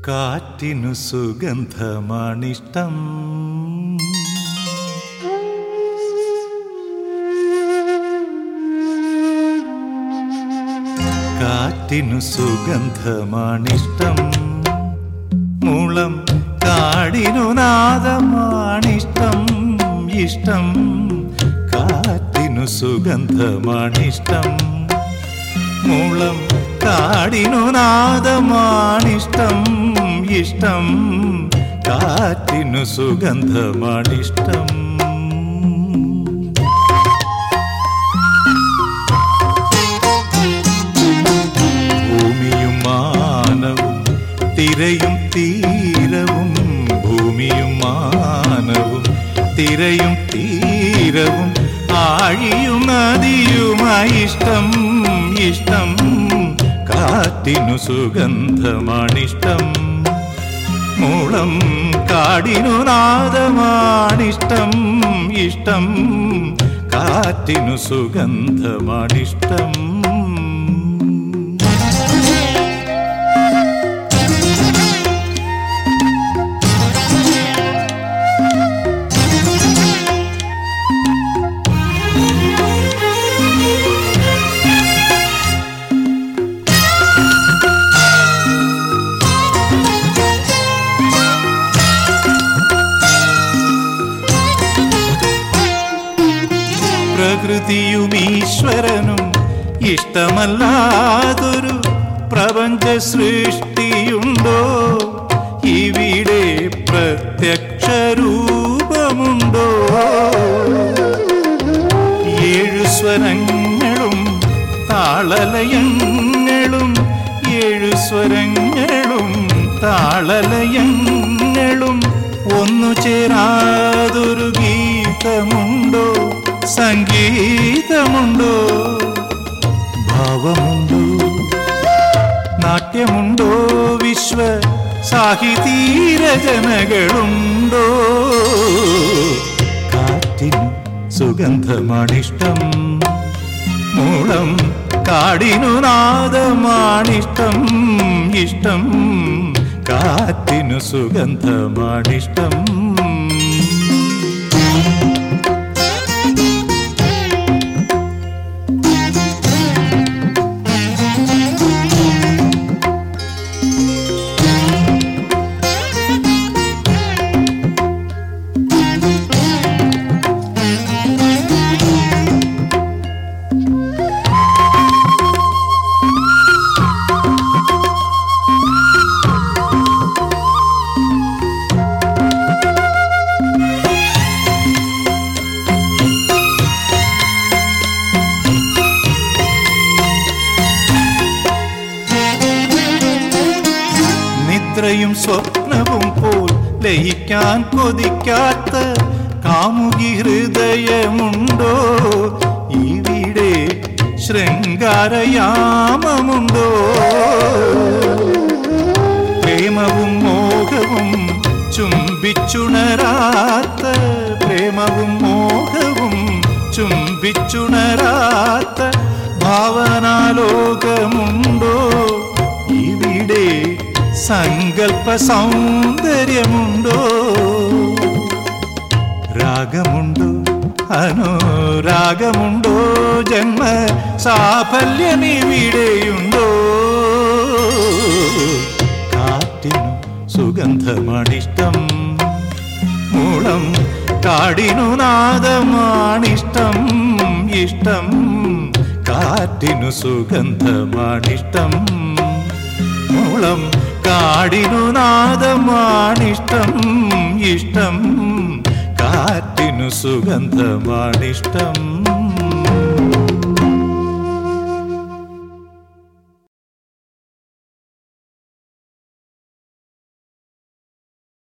കാറ്റിനു സുഗന്ധമാണിഷ്ടം കാറ്റിനു സുഗന്ധമാണിഷ്ടം മുളം കാടിനു നാദമാണിഷ്ടം ഇഷ്ടം കാറ്റിനു സുഗന്ധമാണിഷ്ടം മുളം കാടിനു നാദമാണിഷ്ടം ഇഷ്ടം കാറ്റിനു സുഗന്ധമാണിഷ്ടം ഭൂമിയും മാനവും തിരയും തീരവും ഭൂമിയും മാനവും തിരയും തീരവും ആഴിയും നദിയുമായി ഇഷ്ടം ഇഷ്ടം കാറ്റിനു സുഗന്ധമാണിഷ്ടം മൂളം കാടിനു നാദമാണിഷ്ടം ഇഷ്ടം കാറ്റിനു സുഗന്ധമാണിഷ്ടം പ്രകൃതിയും ഈശ്വരനും ഇഷ്ടമല്ലാതൊരു പ്രപഞ്ച സൃഷ്ടിയുണ്ടോ ഇവിടെ പ്രത്യക്ഷ രൂപമുണ്ടോ ഏഴു സ്വരങ്ങളും താളലയങ്ങളും ഏഴു സ്വരങ്ങളും താളലയങ്ങളും ഒന്നു ചേരാതൊരു ഗീതമുണ്ടോ സംഗീതമുണ്ടോ ഭാവമുണ്ടോ നാട്യമുണ്ടോ വിശ്വ സാഹിതീരചനകളുണ്ടോ കാറ്റിന് സുഗന്ധമാണിഷ്ടം മൂളം കാടിനു നാദമാണിഷ്ടം ഇഷ്ടം കാറ്റിനു സുഗന്ധമാണിഷ്ടം നിദ്രയും സ്വപ്നവും പോൽ ലയിക്കാൻ കൊതിക്കാത്ത കാമുകി ഹൃദയമുണ്ടോ ഇവിടെ ശൃംഗാരയാമമുണ്ടോ പ്രേമവും മോഹവും ചുംബിച്ചുണരാത്ത പ്രേമവും മോഹവും ചുംബിച്ചുണരാത്ത ഭാവനാലോകമുണ്ടോ ഇവിടെ സങ്കൽപ്പ സൗന്ദര്യമുണ്ടോ രാഗമുണ്ടോ അനുരാഗമുണ്ടോ ജന്മ സാഫല്യമിവിടെയുണ്ടോ കാറ്റിനു സുഗന്ധമാണിഷ്ടം മൂളം കാടിനു നാദമാണിഷ്ടം ഇഷ്ടം കാറ്റിനു സുഗന്ധമാണിഷ്ടം മൂളം കാടിനു നാദമാണിഷ്ടം ഇഷ്ടം കാറ്റിനു സുഗന്ധമാണിഷ്ടം